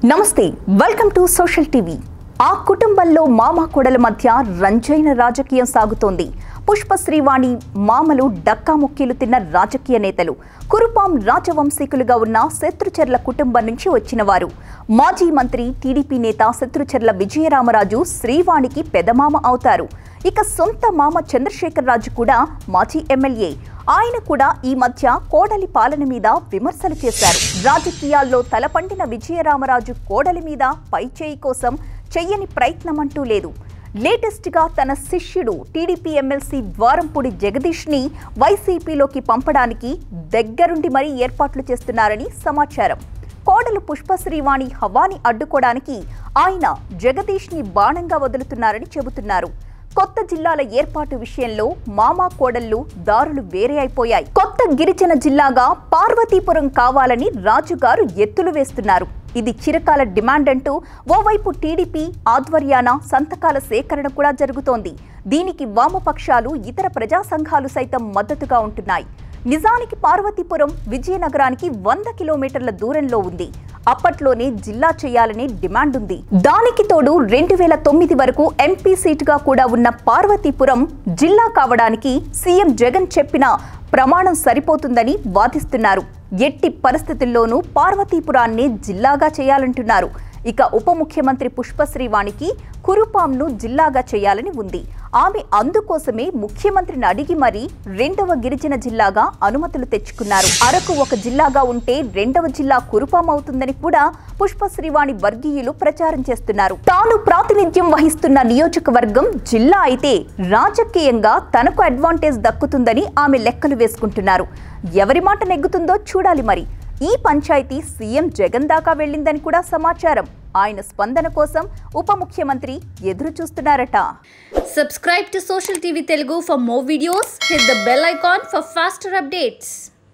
నమస్తే welcome to social TV ఆ కుటుంబంలో మామ కోడల మధ్య రంజైన రాజకీయం సాగుతోంది పుష్ప శ్రీవాణి మామలు డక్కా ముక్కీలు తిన్న రాజకీయ నేతలు కురుపాం రాజవంశీకులుగా ఉన్న శత్రుచర్ల కుటుంబం నుంచి వచ్చిన వారు మాజీ మంత్రి టీడీపీ నేత శత్రుచర్ల విజయరామరాజు శ్రీవాణికి పెదమామ అవుతారు ఇక సొంత మామ చంద్రశేఖర్ రాజు కూడా మాజీ ఎమ్మెల్యే ఆయన కూడా ఈ మధ్య కోడలి పాలన మీద విమర్శలు చేశారు రాజకీయాల్లో తలపండిన విజయరామరాజు కోడలి మీద పైచేయి కోసం చెయ్యని ప్రయత్నమంటూ లేదు లేటెస్ట్ గా తన శిష్యుడు టీడీపీ ఎమ్మెల్సీ ద్వారంపూడి జగదీష్ ని వైసీపీలోకి పంపడానికి దగ్గరుండి మరీ ఏర్పాట్లు చేస్తున్నారని సమాచారం కోడలు పుష్పశ్రీవాణి హవాని అడ్డుకోవడానికి ఆయన జగదీష్ ని బాణంగా వదులుతున్నారని చెబుతున్నారు కొత్త జిల్లాల ఏర్పాటు విషయంలో మామా కోడళ్లు దారులు వేరే అయిపోయాయి కొత్త గిరిజన జిల్లాగా పార్వతీపురం కావాలని రాజుగారు ఎత్తులు వేస్తున్నారు ఇది చిరకాల డిమాండ్ అంటూ ఓవైపు టీడీపీ ఆధ్వర్యాన సంతకాల సేకరణ కూడా జరుగుతోంది దీనికి వామపక్షాలు ఇతర ప్రజా సంఘాలు సైతం మద్దతుగా ఉంటున్నాయి నిజానికి పార్వతీపురం విజయనగరానికి వంద కిలోమీటర్ల దూరంలో ఉంది అప్పట్లోనే జిల్లా చేయాలనే డిమాండ్ ఉంది దానికి తోడు రెండు వేల తొమ్మిది వరకు ఎంపీ సీటుగా కూడా ఉన్న పార్వతీపురం జిల్లా కావడానికి సీఎం జగన్ చెప్పిన ప్రమాణం సరిపోతుందని వాదిస్తున్నారు ఎట్టి పరిస్థితుల్లోనూ పార్వతీపురాన్ని జిల్లాగా చేయాలంటున్నారు ఇక ఉప ముఖ్యమంత్రి పుష్పశ్రీవాణికి కురుపాంను జిల్లాగా చేయాలని ఉంది ఆమె అందుకోసమే ముఖ్యమంత్రిని అడిగి మరీ రెండవ గిరిజన జిల్లాగా అనుమతులు తెచ్చుకున్నారు అరకు ఒక జిల్లాగా ఉంటే రెండవ జిల్లా కురుపాం అవుతుందని కూడా పుష్పశ్రీవాణి వర్గీయులు ప్రచారం చేస్తున్నారు తాను ప్రాతినిధ్యం వహిస్తున్న నియోజకవర్గం జిల్లా అయితే రాజకీయంగా తనకు అడ్వాంటేజ్ దక్కుతుందని ఆమె లెక్కలు వేసుకుంటున్నారు ఎవరి మాట నెగ్గుతుందో చూడాలి మరి ఈ పంచాయతీ సీఎం జగన్ దాకా వెళ్ళిందని కూడా సమాచారం ఆయన స్పందన కోసం ఉప ముఖ్యమంత్రి ఎదురు చూస్తున్నారట Subscribe to Social TV Telugu for more videos. Hit the bell icon for faster updates.